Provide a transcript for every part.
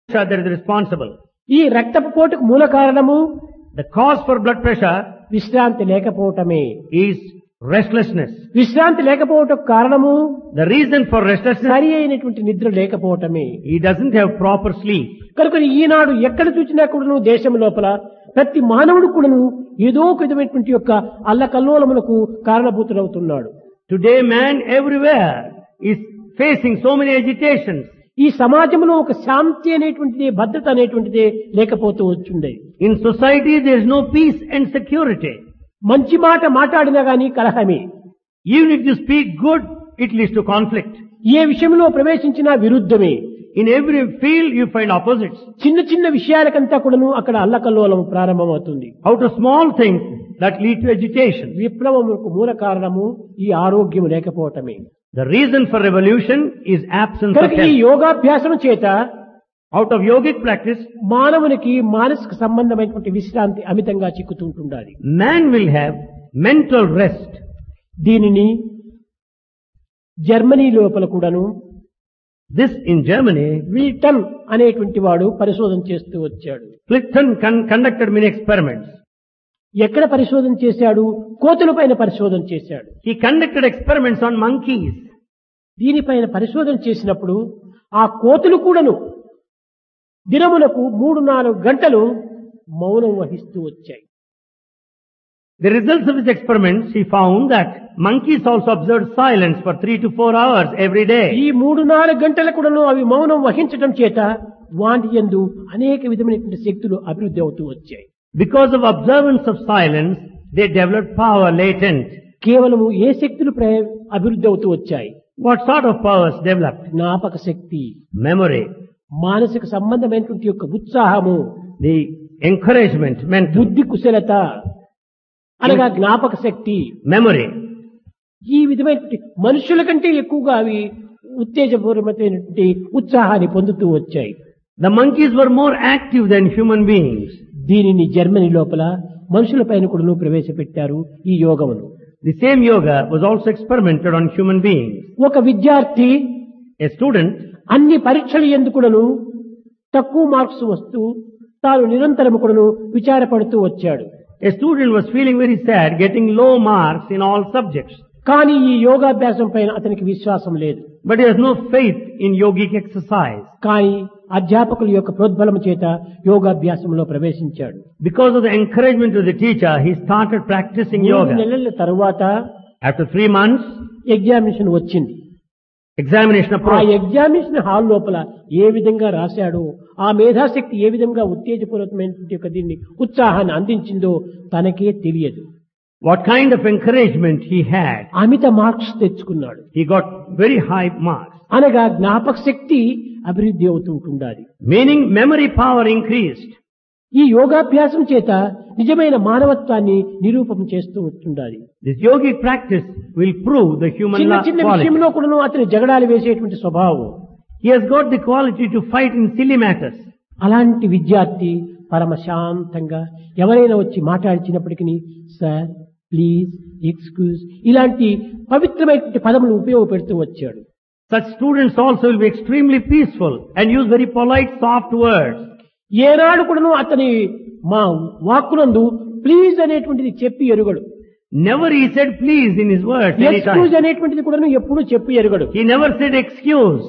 that is responsible. ఈ రక్తపు పోటుకు మూల కారణము The cause for blood pressure విశ్రాంతి లేకపోవటమే is restlessness. విశ్రాంతి లేకపోవటం కారణము The reason for restlessness, సరి అయినటువంటి నిద్ర లేకపోవటమే he doesn't have proper sleep. కనుక ఈనాడు ఎక్కడ చూసినా కూడాను దేశం లోపల ప్రతి మానవుడు కూడాను ఏదో ఒక విధమైనటువంటి యొక్క అల్లకల్లోలములకు కారణభూతుడవుతున్నాడు Today man everywhere is facing so many agitations. ఈ సమాజంలో ఒక శాంతి అనేటువంటిది భద్రత అనేటువంటిది లేకపోతూ వచ్చిండే In society there is no peace and security. మంచి మాట మాట్లాడినా గాని కలహమే Even if you speak good, it leads to conflict. ఏ విషయంలో ప్రవేశించినా విరుద్ధమే In every field you find opposites. చిన్న చిన్న విషయాలకంతా కూడాను అక్కడ అల్లకల్లోలం ప్రారంభమవుతుంది Out of small things that lead to agitation. విప్లవములకు మూల కారణము ఈ ఆరోగ్యం లేకపోవటమే The reason for revolution is absence of కనుక ఈ health. యోగాభ్యాసం చేత Out of yogic practice, మానవునికి మానసిక సంబంధమైనటువంటి విశ్రాంతి అమితంగా చిక్కుతుంటుండాలి man will have mental rest. దీనిని జర్మనీ లోపల కూడాను This in Germany, విల్టన్ అనేటువంటి వాడు పరిశోధన చేస్తూ వచ్చాడు Clifton con- conducted many experiments. ఎక్కడ పరిశోధన చేశాడు కోతుల పైన పరిశోధన చేశాడు He conducted experiments on monkeys. దీనిపైన పరిశోధన చేసినప్పుడు ఆ కోతులు కూడాను దినములకు మూడు నాలుగు గంటలు మౌనం వహిస్తూ వచ్చాయి The results of his experiments, he found that monkeys also observed silence for three to four hours every ఈ day. మూడు నాలుగు గంటల కూడాను అవి మౌనం వహించడం చేత వాటి యందు అనేక విధమైనటువంటి శక్తులు అభివృద్ధి అవుతూ వచ్చాయి Because of observance of silence, they developed power latent. కేవలము ఏ శక్తులు ప్ర- అభివృద్ధి అవుతూ వచ్చాయి What sort of powers developed? జ్ఞాపక శక్తి Memory, మానసిక సంబంధమైనటువంటి యొక్క ఉత్సాహము the encouragement, mental, బుద్ధి కుశలత అనగా జ్ఞాపక శక్తి memory. ఈ విధమైనటువంటి మనుషుల కంటే ఎక్కువగా అవి ఉత్తేజపూర్వమైనటువంటి ఉత్సాహాన్ని పొందుతూ వచ్చాయి The monkeys were more active than human beings. దీనిని జర్మనీ లోపల మనుషుల పైన కూడా ప్రవేశపెట్టారు ఈ యోగమును The same yoga was also experimented on human beings. ఒక విద్యార్థి A student అన్ని పరీక్షలు ఎందుకుడను తక్కువ మార్క్స్ వస్తూ తాను నిరంతరము కూడాను విచారపడుతూ వచ్చాడు A student was feeling very sad, getting low marks in all subjects. కానీ ఈ యోగాభ్యాసం పైన అతనికి విశ్వాసం లేదు But he has no faith in yogic exercise. కానీ అధ్యాపకుల యొక్క ప్రోద్బలము చేత యోగాభ్యాసంలో ప్రవేశించాడు Because of the encouragement of the teacher, he started practicing మూడు yoga. నెలల తరువాత After three months, ఎగ్జామినేషన్ వచ్చింది examination ఆ approached. ఎగ్జామినేషన్ హాల్ లోపల ఏ విధంగా రాశాడో ఆ మేధాశక్తి ఏ విధంగా ఉత్తేజపూర్వకమైనటువంటి యొక్క దీన్ని ఉత్సాహాన్ని అందించిందో తనకే తెలియదు What kind of encouragement he had. అమిత మార్క్స్ తెచ్చుకున్నాడు He got very high marks. అనగా జ్ఞాపక శక్తి అభివృద్ధి అవుతుంటుండాలి Meaning memory power increased. ఈ యోగాభ్యాసం చేత నిజమైన మానవత్వాన్ని నిరూపణ చేస్తూ ఉంటుండాలి This yogic practice will prove the human చిన్న la- చిన్న quality. విషయంలో కూడా అతను జగడాలు వేసేటువంటి స్వభావం He has got the quality to fight in silly matters. అలాంటి విద్యార్థి పరమ శాంతంగా ఎవరైనా వచ్చి మాట్లాడించినప్పటికీ సార్ ప్లీజ్ ఎక్స్క్యూజ్ ఇలాంటి పవిత్రమైనటువంటి పదములు ఉపయోగపెడుతూ వచ్చాడు Such students also will be extremely peaceful and use very polite, soft words. ఏనాడు కూడాను అతని మా వాక్కునందు ప్లీజ్ అనేటువంటిది చెప్పి ఎరుగడు Never he said please in his words excuse anytime. అనేటువంటిది కూడాను ఎప్పుడూ చెప్పి ఎరుగడు He never said excuse.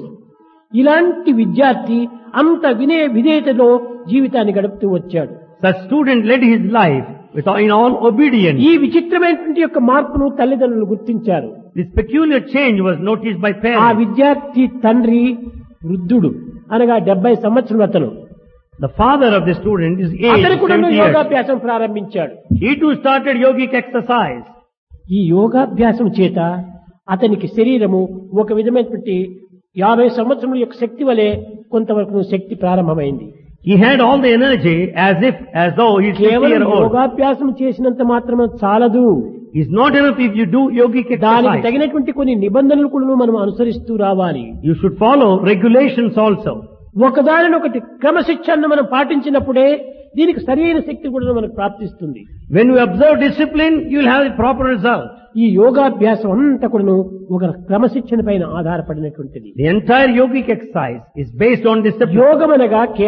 ఇలాంటి విద్యార్థి అంత వినయ విధేయతలో జీవితాన్ని గడుపుతూ వచ్చాడు Such student led his life with in all obedience. ఈ విచిత్రమైనటువంటి యొక్క మార్పును తల్లిదండ్రులు గుర్తించారు This peculiar change was noticed by ఆ parents. విద్యార్థి తండ్రి వృద్ధుడు అనగా డెబ్బై సంవత్సరం అతను The father of the student is అతను aged కూడా 70 years. యోగాభ్యాసం ప్రారంభించాడు He too started yogic exercise. ఈ యోగాభ్యాసం చేత అతనికి శరీరము ఒక విధమైనటువంటి యాభై సంవత్సరముల యొక్క శక్తి వలె కొంతవరకు శక్తి ప్రారంభమైంది He had all the energy as if, as though he's 50 కేవలం year old. యోగాభ్యాసం చేసినంత మాత్రమే చాలదు It's not enough if you do yogic దానికి exercise. తగినటువంటి కొన్ని నిబంధనలు కూడా మనం అనుసరిస్తూ రావాలి You should follow regulations also. ఒకదానినొకటి క్రమశిక్షణ మనం పాటించినప్పుడే దీనికి సరైన శక్తి కూడా మనకు ప్రాప్తిస్తుంది When you observe discipline, you will have the proper result. ఈ యోగాభ్యాసం అంతా కూడాను ఒక క్రమశిక్షణ పైన ఆధారపడినటువంటిది The entire yogic exercise is based on discipline. యోగం అనగా